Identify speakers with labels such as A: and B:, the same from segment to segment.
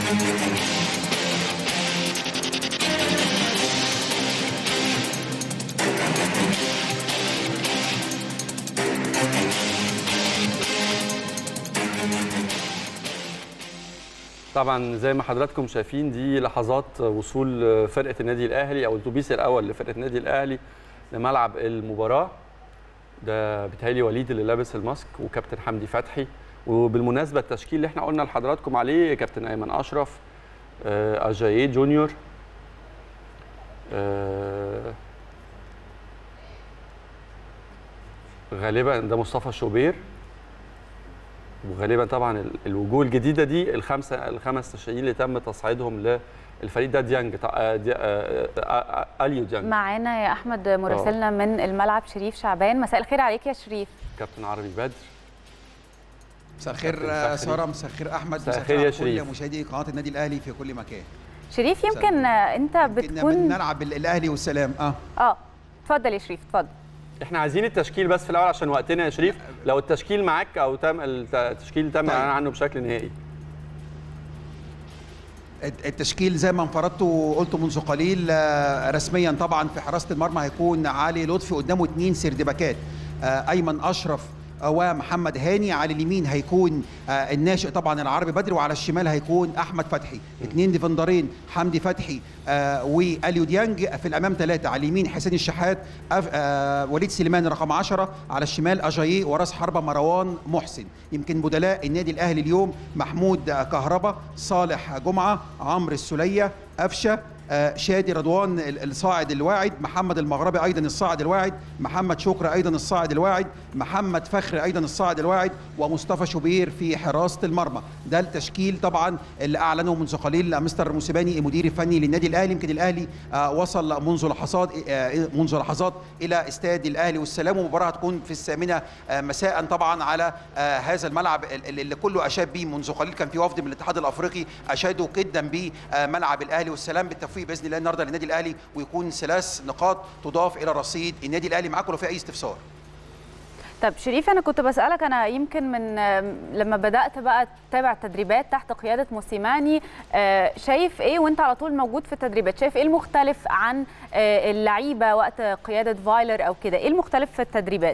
A: طبعا زي ما حضراتكم شايفين دي لحظات وصول فرقه النادي الاهلي او الاتوبيس الاول لفرقه النادي الاهلي لملعب المباراه ده بيتهيألي وليد اللي لابس الماسك وكابتن حمدي فتحي وبالمناسبه التشكيل اللي احنا قلنا لحضراتكم عليه كابتن ايمن اشرف آه، اجاييه جونيور آه، غالبا ده مصطفى شوبير وغالبا طبعا ال- الوجوه الجديده دي الخمسه الخمس ناشئين اللي تم تصعيدهم للفريق ده ديانج طا- آه، دي- آه، آه، آه، اليو ديانج
B: معانا يا احمد مراسلنا من الملعب شريف شعبان مساء الخير عليك يا شريف
A: كابتن عربي بدر
C: مساء الخير
A: كابتن
C: آه،
A: فخري.
C: ساره مساء الخير احمد
A: مساء الخير يا
C: على
A: شريف.
C: كل مشاهدي قناه النادي الاهلي في كل مكان
B: شريف يمكن آه، انت
C: كنا
B: بتكون
C: بنلعب الاهلي والسلام اه
B: اه اتفضل يا شريف اتفضل
A: احنا عايزين التشكيل بس في الاول عشان وقتنا يا شريف لو التشكيل معاك او تم التشكيل تم
C: طيب.
A: الاعلان عنه بشكل نهائي
C: الت- التشكيل زي ما انفردت وقلت منذ قليل آه، رسميا طبعا في حراسه المرمى هيكون علي لطفي قدامه اثنين سردباكات آه، ايمن اشرف آه، ومحمد هاني على اليمين هيكون آه، الناشئ طبعا العربي بدري وعلى الشمال هيكون احمد فتحي اثنين ديفندرين حمدي فتحي آه، واليو ديانج في الامام ثلاثه على اليمين حسين الشحات أف- آه، وليد سليمان رقم 10 على الشمال اجاييه وراس حربه مروان محسن يمكن بدلاء النادي الاهلي اليوم محمود آه، كهربا صالح جمعه عمرو السليه قفشه آه، شادي رضوان ال- الصاعد الواعد محمد المغربي ايضا الصاعد الواعد محمد شكري ايضا الصاعد الواعد محمد فخري ايضا الصاعد الواعد ومصطفى شوبير في حراسه المرمى ده التشكيل طبعا اللي اعلنه منذ قليل مستر موسيباني المدير الفني للنادي الاهلي يمكن الاهلي آه، وصل منذ لحظات آه، منذ لحظات الى استاد الاهلي والسلام ومباراه هتكون في الثامنه آه، مساء طبعا على آه، هذا الملعب ال- اللي كله اشاد بيه منذ قليل كان في وفد من الاتحاد الافريقي اشادوا جدا بملعب الاهلي والسلام بالتوفيق باذن الله النهارده للنادي الاهلي ويكون ثلاث نقاط تضاف الى رصيد النادي الاهلي معاكم لو في اي استفسار
B: طب شريف انا كنت بسالك انا يمكن من آم، لما بدات بقى تتابع التدريبات تحت قياده موسيماني آه، شايف ايه وانت على طول موجود في التدريبات شايف ايه المختلف عن آه، اللعيبه وقت قياده فايلر او كده ايه المختلف في التدريبات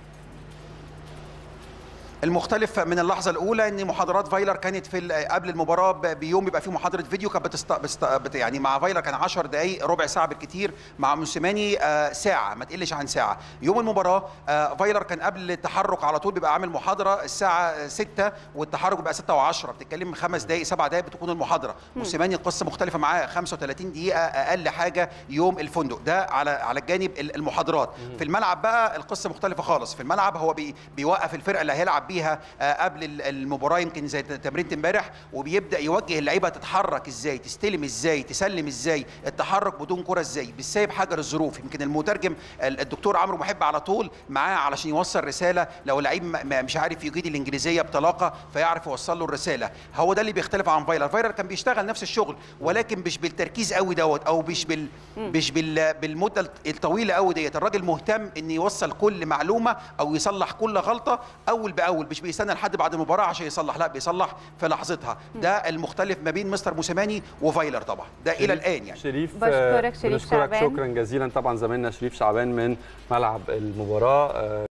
C: المختلف من اللحظه الاولى ان محاضرات فايلر كانت في ال- قبل المباراه ب- بيوم بيبقى في محاضره فيديو كانت بتست... بست... بت... يعني مع فايلر كان 10 دقائق ربع ساعه بالكثير مع موسيماني آه ساعه ما تقلش عن ساعه يوم المباراه آه فايلر كان قبل التحرك على طول بيبقى عامل محاضره الساعه 6 والتحرك بيبقى 6 و10 بتتكلم خمس دقائق سبع دقائق بتكون المحاضره موسيماني القصه مختلفه معاه 35 دقيقه اقل حاجه يوم الفندق ده على على الجانب ال- المحاضرات في الملعب بقى القصه مختلفه خالص في الملعب هو بي بيوقف الفرقه اللي هيلعب بيها آه، قبل ال- المباراه يمكن زي تمرينه امبارح وبيبدا يوجه اللعيبه تتحرك ازاي تستلم ازاي تسلم ازاي التحرك بدون كره ازاي بالسايب حجر الظروف يمكن المترجم ال- الدكتور عمرو محب على طول معاه علشان يوصل رساله لو لعيب م- م- مش عارف يجيد الانجليزيه بطلاقه فيعرف يوصل له الرساله هو ده اللي بيختلف عن فايلر فايلر كان بيشتغل نفس الشغل ولكن مش بالتركيز قوي دوت او مش بال مش بال بالمده الط- الطويله قوي ديت الراجل مهتم ان يوصل كل معلومه او يصلح كل غلطه اول باول مش بيستنى لحد بعد المباراه عشان يصلح لا بيصلح في لحظتها ده المختلف ما بين مستر موسيماني وفايلر طبعا ده الى الان يعني
A: شريف
B: بشكرك
A: آه،
B: شريف
A: بنشكرك
B: شعبان.
A: شكرا جزيلا طبعا زميلنا شريف شعبان من ملعب المباراه آه،